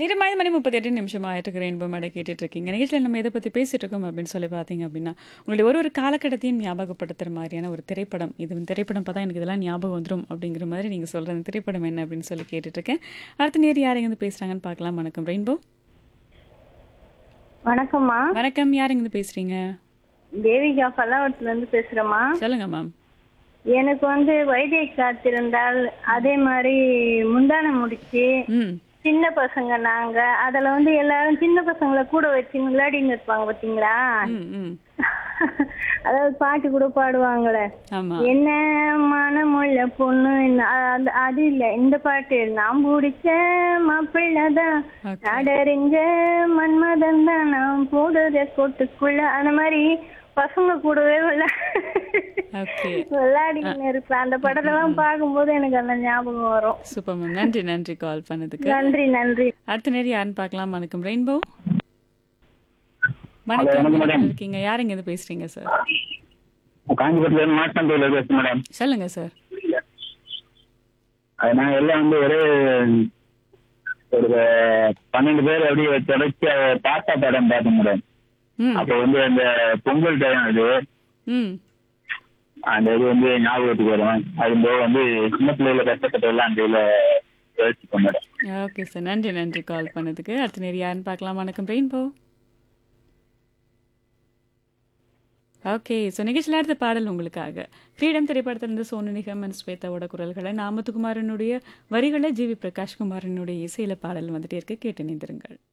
நேரம் ஐந்து மணி முப்பத்தி எட்டு நிமிஷம் ஆயிட்டு ரெயின்போ மேடை கேட்டுட்டு இருக்கீங்க நிகழ்ச்சியில் நம்ம எதை பற்றி பேசிட்டு இருக்கோம் அப்படின்னு சொல்லி பார்த்தீங்க அப்படின்னா உங்களுடைய ஒரு ஒரு காலகட்டத்தையும் ஞாபகப்படுத்துகிற மாதிரியான ஒரு திரைப்படம் இது வந்து திரைப்படம் பார்த்தா எனக்கு இதெல்லாம் ஞாபகம் வந்துடும் அப்படிங்கிற மாதிரி நீங்கள் சொல்கிற அந்த திரைப்படம் என்ன அப்படின்னு சொல்லி கேட்டுட்டு இருக்கேன் அடுத்த நேர் யார் இருந்து பேசுகிறாங்கன்னு பார்க்கலாம் வணக்கம் ரெயின்போ வணக்கம்மா வணக்கம் யார் இருந்து பேசுகிறீங்க தேவிகா பல்லாவரத்துல இருந்து பேசுறேம்மா சொல்லுங்க மேம் எனக்கு வந்து வைத்திய காத்திருந்தால் அதே மாதிரி முந்தானை முடிச்சு ம் சின்ன பசங்க நாங்க அதுல வந்து எல்லாரும் சின்ன பசங்களை கூட வச்சு விளையாடின்னு இருப்பாங்க பாத்தீங்களா ம் ம் அதாவது பாட்டு கூட பாடுவாங்களே ஆமாம் என்ன மனமுள்ள பொண்ணு என்ன- அ- அந்த அது இல்ல இந்த பாட்டு நான் பிடிச்ச மாப்பிள்ளதான் ஓகே நாடறிஞ்ச மன்மதன் தான் நான் போடுற கொட்டுக்குள்ள அந்த மாதிரி பசங்க கூடவே விளையா ஓகே விளையாடின்னு இருப்பேன் அந்த படத்தெல்லாம் பார்க்கும்போது எனக்கு அந்த ஞாபகம் வரும் சூப்பர் மேம் நன்றி நன்றி கால் பண்ணதுக்கு நன்றி நன்றி அடுத்த நேரம் யாருன்னு பார்க்கலாம் வணக்கம் ரெயின்போ வணக்கம் எப்படி இருக்கீங்க யார் இங்க இருந்து பேசுறீங்க சார் காஞ்சிபுரத்துல இருந்து மாட்டாந்தூர்ல பேசுறேன் மேடம் சொல்லுங்க சார் அது நாங்க எல்லாம் வந்து ஒரே ஒரு பன்னெண்டு பேர் அப்படியே தொடர்ச்சி தாத்தா படம் பார்த்தோம் மேடம் ம் அப்ப வந்து அந்த பொங்கல் டைம் அது ம் அந்த இது வந்து ஞாபகத்துக்கு வரும் அது போக வந்து சின்ன பிள்ளைகள கஷ்டப்பட்ட எல்லாம் அந்த இதுல யோசிப்போம் மேடம் ஓகே சார் நன்றி நன்றி கால் பண்ணதுக்கு அடுத்த நேரம் யாருன்னு பார்க்கலாம் வணக்கம் ரெயின்போ ஓகே ஸோ நிகழ்ச்சியில் அடுத்த பாடல் உங்களுக்காக ஃப்ரீடம் திரைப்படத்திலிருந்து சோனு நிகம் அண்ட் ஸ்வேதாவோட குரல்களை நாமத்துக்குமாரனுடைய வரிகளை ஜிவி பிரகாஷ்குமாரனுடைய இசையில பாடல் வந்துட்டே இருக்க கேட்டு நிந்திருங்கள்